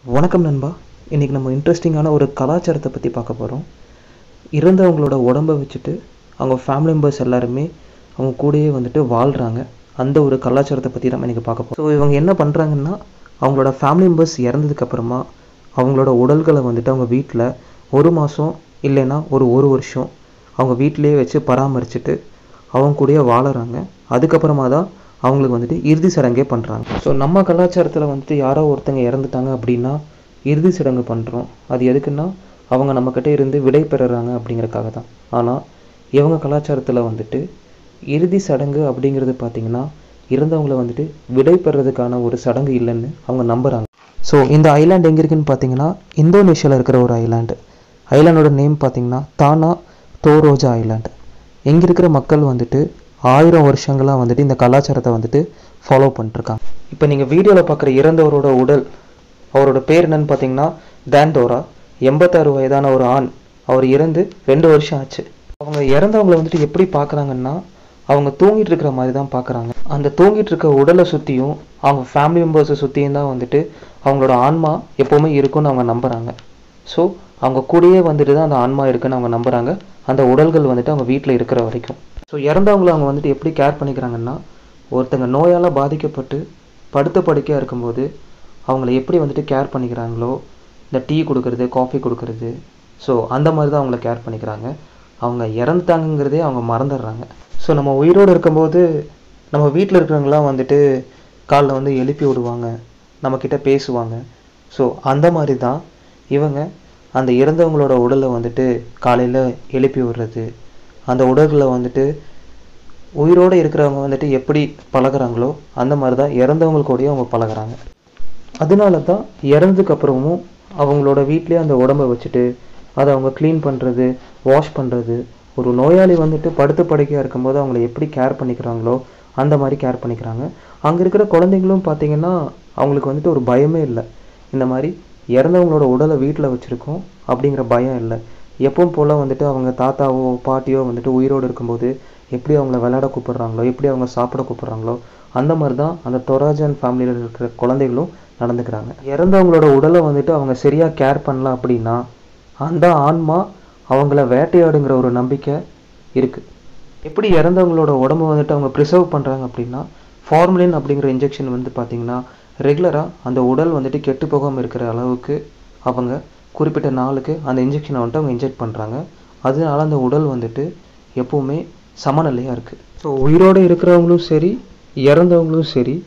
வணக்கம் நண்பா இன்றைக்கி நம்ம இன்ட்ரெஸ்டிங்கான ஒரு கலாச்சாரத்தை பற்றி பார்க்க போகிறோம் இறந்தவங்களோட உடம்பை வச்சுட்டு அவங்க ஃபேமிலி மெம்பர்ஸ் எல்லாருமே அவங்க கூடயே வந்துட்டு வாழ்கிறாங்க அந்த ஒரு கலாச்சாரத்தை பற்றி நம்ம இன்றைக்கி பார்க்க போகிறோம் ஸோ இவங்க என்ன பண்ணுறாங்கன்னா அவங்களோட ஃபேமிலி மெம்பர்ஸ் இறந்ததுக்கப்புறமா அவங்களோட உடல்களை வந்துட்டு அவங்க வீட்டில் ஒரு மாதம் இல்லைன்னா ஒரு ஒரு வருஷம் அவங்க வீட்டிலேயே வச்சு பராமரிச்சுட்டு அவங்க கூடயே வாழறாங்க அதுக்கப்புறமா தான் அவங்களுக்கு வந்துட்டு இறுதி சடங்கே பண்ணுறாங்க ஸோ நம்ம கலாச்சாரத்தில் வந்துட்டு யாரோ ஒருத்தங்க இறந்துட்டாங்க அப்படின்னா இறுதி சடங்கு பண்ணுறோம் அது எதுக்குன்னா அவங்க நம்மக்கிட்ட இருந்து விடை பெறுறாங்க அப்படிங்கறக்காக தான் ஆனால் இவங்க கலாச்சாரத்தில் வந்துட்டு இறுதி சடங்கு அப்படிங்கிறது பார்த்தீங்கன்னா இறந்தவங்களை வந்துட்டு விடை பெறுறதுக்கான ஒரு சடங்கு இல்லைன்னு அவங்க நம்புகிறாங்க ஸோ இந்த ஐலாண்ட் எங்கே இருக்குன்னு பார்த்தீங்கன்னா இந்தோனேஷியாவில் இருக்கிற ஒரு ஐலாண்டு ஐலாண்டோட நேம் பார்த்தீங்கன்னா தானா தோரோஜா ஐலாண்டு எங்கே இருக்கிற மக்கள் வந்துட்டு ஆயிரம் வருஷங்களாக வந்துட்டு இந்த கலாச்சாரத்தை வந்துட்டு ஃபாலோ பண்ணிட்டுருக்காங்க இப்போ நீங்கள் வீடியோவில் பார்க்குற இறந்தவரோட உடல் அவரோட பேர் என்னன்னு பார்த்தீங்கன்னா தேன்தோரா எண்பத்தாறு வயதான ஒரு ஆண் அவர் இறந்து ரெண்டு வருஷம் ஆச்சு அவங்க இறந்தவங்களை வந்துட்டு எப்படி பார்க்குறாங்கன்னா அவங்க தூங்கிட்டு இருக்கிற மாதிரி தான் பார்க்குறாங்க அந்த தூங்கிட்டு இருக்க உடலை சுற்றியும் அவங்க ஃபேமிலி மெம்பர்ஸை சுற்றியும் தான் வந்துட்டு அவங்களோட ஆன்மா எப்போவுமே இருக்கும்னு அவங்க நம்புகிறாங்க ஸோ அவங்க கூடயே வந்துட்டு தான் அந்த ஆன்மா இருக்குன்னு அவங்க நம்புகிறாங்க அந்த உடல்கள் வந்துட்டு அவங்க வீட்டில் இருக்கிற வரைக்கும் ஸோ இறந்தவங்களை அவங்க வந்துட்டு எப்படி கேர் பண்ணிக்கிறாங்கன்னா ஒருத்தங்க நோயால் பாதிக்கப்பட்டு படுத்த படுக்கையாக இருக்கும்போது அவங்கள எப்படி வந்துட்டு கேர் பண்ணிக்கிறாங்களோ இந்த டீ கொடுக்கறது காஃபி கொடுக்கறது ஸோ அந்த மாதிரி தான் அவங்கள கேர் பண்ணிக்கிறாங்க அவங்க இறந்துட்டாங்கங்கிறதே அவங்க மறந்துடுறாங்க ஸோ நம்ம உயிரோடு இருக்கும்போது நம்ம வீட்டில் இருக்கிறவங்களாம் வந்துட்டு காலில் வந்து எழுப்பி விடுவாங்க நம்மக்கிட்ட பேசுவாங்க ஸோ அந்த மாதிரி தான் இவங்க அந்த இறந்தவங்களோட உடலை வந்துட்டு காலையில் எழுப்பி விடுறது அந்த உடல்களை வந்துட்டு உயிரோடு இருக்கிறவங்க வந்துட்டு எப்படி பழகுறாங்களோ அந்த மாதிரி தான் இறந்தவங்க கூடயும் அவங்க பழகுறாங்க அதனால தான் இறந்ததுக்கு அப்புறமும் அவங்களோட வீட்லேயே அந்த உடம்பை வச்சுட்டு அதை அவங்க க்ளீன் பண்ணுறது வாஷ் பண்ணுறது ஒரு நோயாளி வந்துட்டு படுத்து படுக்கையாக இருக்கும்போது அவங்கள எப்படி கேர் பண்ணிக்கிறாங்களோ அந்த மாதிரி கேர் பண்ணிக்கிறாங்க அங்கே இருக்கிற குழந்தைங்களும் பார்த்தீங்கன்னா அவங்களுக்கு வந்துட்டு ஒரு பயமே இல்லை இந்த மாதிரி இறந்தவங்களோட உடலை வீட்டில் வச்சுருக்கோம் அப்படிங்கிற பயம் இல்லை எப்பவும் போல் வந்துட்டு அவங்க தாத்தாவோ பாட்டியோ வந்துட்டு உயிரோடு இருக்கும்போது எப்படி அவங்கள விளையாட கூப்பிடுறாங்களோ எப்படி அவங்க சாப்பிட கூப்பிடுறாங்களோ அந்த மாதிரி தான் அந்த தொராஜன் ஃபேமிலியில் இருக்கிற குழந்தைகளும் நடந்துக்கிறாங்க இறந்தவங்களோட உடலை வந்துட்டு அவங்க சரியாக கேர் பண்ணல அப்படின்னா அந்த ஆன்மா அவங்கள வேட்டையாடுங்கிற ஒரு நம்பிக்கை இருக்குது எப்படி இறந்தவங்களோட உடம்பை வந்துட்டு அவங்க ப்ரிசர்வ் பண்ணுறாங்க அப்படின்னா ஃபார்முலின் அப்படிங்கிற இன்ஜெக்ஷன் வந்து பார்த்திங்கன்னா ரெகுலராக அந்த உடல் வந்துட்டு கெட்டு போகாமல் இருக்கிற அளவுக்கு அவங்க குறிப்பிட்ட நாளுக்கு அந்த இன்ஜெக்ஷனை வந்துட்டு அவங்க இன்ஜெக்ட் பண்ணுறாங்க அதனால அந்த உடல் வந்துட்டு எப்போவுமே சமநிலையாக இருக்குது ஸோ உயிரோடு இருக்கிறவங்களும் சரி இறந்தவங்களும் சரி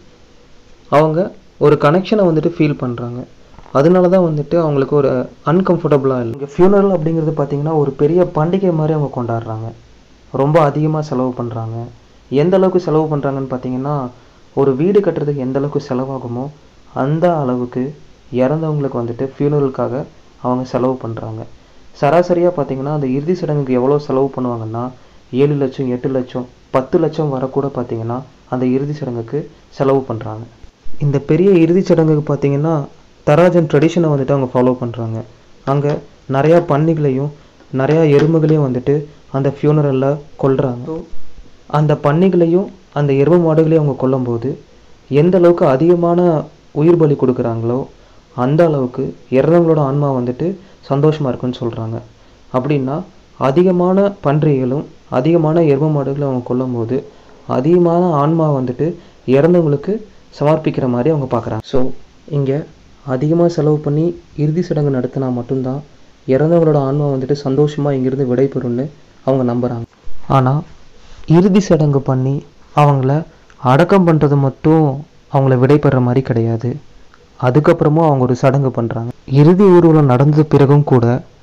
அவங்க ஒரு கனெக்ஷனை வந்துட்டு ஃபீல் பண்ணுறாங்க அதனால தான் வந்துட்டு அவங்களுக்கு ஒரு அன்கம்ஃபர்டபுளாக இல்லை இங்கே ஃபியூனரல் அப்படிங்கிறது பார்த்திங்கன்னா ஒரு பெரிய பண்டிகை மாதிரி அவங்க கொண்டாடுறாங்க ரொம்ப அதிகமாக செலவு பண்ணுறாங்க எந்த அளவுக்கு செலவு பண்ணுறாங்கன்னு பார்த்தீங்கன்னா ஒரு வீடு கட்டுறதுக்கு எந்த அளவுக்கு செலவாகுமோ அந்த அளவுக்கு இறந்தவங்களுக்கு வந்துட்டு ஃபியூனரலுக்காக அவங்க செலவு பண்ணுறாங்க சராசரியாக பார்த்தீங்கன்னா அந்த இறுதி சடங்குக்கு எவ்வளோ செலவு பண்ணுவாங்கன்னா ஏழு லட்சம் எட்டு லட்சம் பத்து லட்சம் வரக்கூட பார்த்தீங்கன்னா அந்த இறுதி சடங்குக்கு செலவு பண்ணுறாங்க இந்த பெரிய இறுதி சடங்குக்கு பார்த்தீங்கன்னா தராஜன் ட்ரெடிஷனை வந்துட்டு அவங்க ஃபாலோ பண்ணுறாங்க அங்கே நிறையா பன்னிகளையும் நிறையா எருமைகளையும் வந்துட்டு அந்த ஃபியூனரலில் கொல்றாங்க ஸோ அந்த பன்னிகளையும் அந்த எருமை மாடுகளையும் அவங்க கொல்லும்போது எந்த அளவுக்கு அதிகமான உயிர் பலி கொடுக்குறாங்களோ அந்த அளவுக்கு இறந்தவங்களோட ஆன்மா வந்துட்டு சந்தோஷமாக இருக்குன்னு சொல்கிறாங்க அப்படின்னா அதிகமான பன்றிகளும் அதிகமான எருமை மாடுகளும் அவங்க கொல்லும்போது அதிகமான ஆன்மா வந்துட்டு இறந்தவங்களுக்கு சமர்ப்பிக்கிற மாதிரி அவங்க பார்க்குறாங்க ஸோ இங்கே அதிகமாக செலவு பண்ணி இறுதி சடங்கு நடத்தினா மட்டும்தான் இறந்தவங்களோட ஆன்மா வந்துட்டு சந்தோஷமாக இங்கிருந்து விடைபெறும்னு அவங்க நம்புகிறாங்க ஆனால் இறுதி சடங்கு பண்ணி அவங்கள அடக்கம் பண்ணுறது மட்டும் அவங்கள விடைபெற மாதிரி கிடையாது அதுக்கப்புறமும் அவங்க ஒரு சடங்கு பண்ணுறாங்க இறுதி ஊர்வலம் நடந்த பிறகும் கூட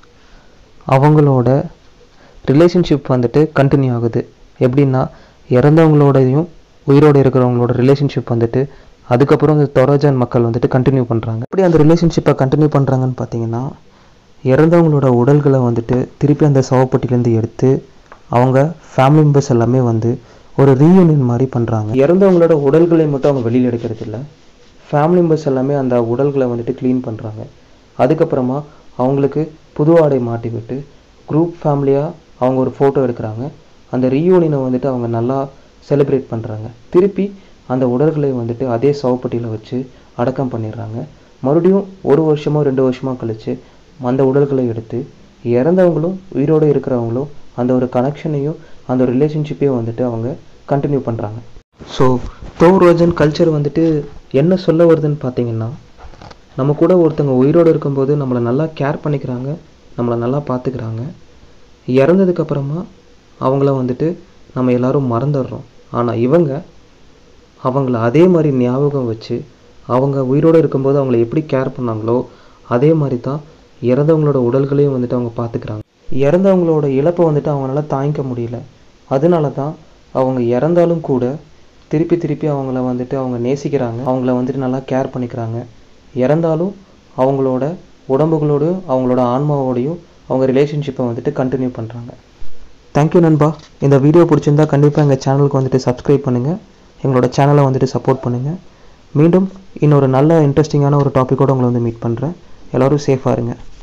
அவங்களோட ரிலேஷன்ஷிப் வந்துட்டு கண்டினியூ ஆகுது எப்படின்னா இறந்தவங்களோடையும் உயிரோடு இருக்கிறவங்களோட ரிலேஷன்ஷிப் வந்துட்டு அதுக்கப்புறம் அந்த தொராஜான் மக்கள் வந்துட்டு கண்டினியூ பண்ணுறாங்க எப்படி அந்த ரிலேஷன்ஷிப்பை கண்டினியூ பண்ணுறாங்கன்னு பார்த்தீங்கன்னா இறந்தவங்களோட உடல்களை வந்துட்டு திருப்பி அந்த சவப்பட்டிலேருந்து எடுத்து அவங்க ஃபேமிலி மெம்பர்ஸ் எல்லாமே வந்து ஒரு ரீயூனியன் மாதிரி பண்ணுறாங்க இறந்தவங்களோட உடல்களை மட்டும் அவங்க வெளியில் எடுக்கிறது இல்லை ஃபேமிலி மெம்பர்ஸ் எல்லாமே அந்த உடல்களை வந்துட்டு க்ளீன் பண்ணுறாங்க அதுக்கப்புறமா அவங்களுக்கு புது ஆடை மாட்டி விட்டு குரூப் ஃபேமிலியாக அவங்க ஒரு ஃபோட்டோ எடுக்கிறாங்க அந்த ரீயூனியனை வந்துட்டு அவங்க நல்லா செலிப்ரேட் பண்ணுறாங்க திருப்பி அந்த உடல்களை வந்துட்டு அதே சவப்பட்டியில் வச்சு அடக்கம் பண்ணிடுறாங்க மறுபடியும் ஒரு வருஷமோ ரெண்டு வருஷமோ கழித்து அந்த உடல்களை எடுத்து இறந்தவங்களும் உயிரோடு இருக்கிறவங்களும் அந்த ஒரு கனெக்ஷனையும் அந்த ஒரு ரிலேஷன்ஷிப்பையும் வந்துட்டு அவங்க கண்டினியூ பண்ணுறாங்க ஸோ தோரோஜன் கல்ச்சர் வந்துட்டு என்ன சொல்ல வருதுன்னு பார்த்தீங்கன்னா நம்ம கூட ஒருத்தங்க உயிரோடு இருக்கும்போது நம்மளை நல்லா கேர் பண்ணிக்கிறாங்க நம்மளை நல்லா பார்த்துக்கிறாங்க இறந்ததுக்கப்புறமா அவங்கள வந்துட்டு நம்ம எல்லாரும் மறந்துடுறோம் ஆனால் இவங்க அவங்கள அதே மாதிரி ஞாபகம் வச்சு அவங்க உயிரோடு இருக்கும்போது அவங்கள எப்படி கேர் பண்ணாங்களோ அதே மாதிரி தான் இறந்தவங்களோட உடல்களையும் வந்துட்டு அவங்க பார்த்துக்கிறாங்க இறந்தவங்களோட இழப்பை வந்துட்டு அவங்களால தாங்கிக்க முடியல அதனால தான் அவங்க இறந்தாலும் கூட திருப்பி திருப்பி அவங்கள வந்துட்டு அவங்க நேசிக்கிறாங்க அவங்கள வந்துட்டு நல்லா கேர் பண்ணிக்கிறாங்க இறந்தாலும் அவங்களோட உடம்புகளோடையும் அவங்களோட ஆன்மாவோடையும் அவங்க ரிலேஷன்ஷிப்பை வந்துட்டு கண்டினியூ பண்ணுறாங்க தேங்க்யூ நண்பா இந்த வீடியோ பிடிச்சிருந்தா கண்டிப்பாக எங்கள் சேனலுக்கு வந்துட்டு சப்ஸ்கிரைப் பண்ணுங்கள் எங்களோட சேனலை வந்துட்டு சப்போர்ட் பண்ணுங்கள் மீண்டும் இன்னொரு நல்ல இன்ட்ரெஸ்டிங்கான ஒரு டாப்பிக்கோடு உங்களை வந்து மீட் பண்ணுறேன் எல்லோரும் சேஃபாக இருங்க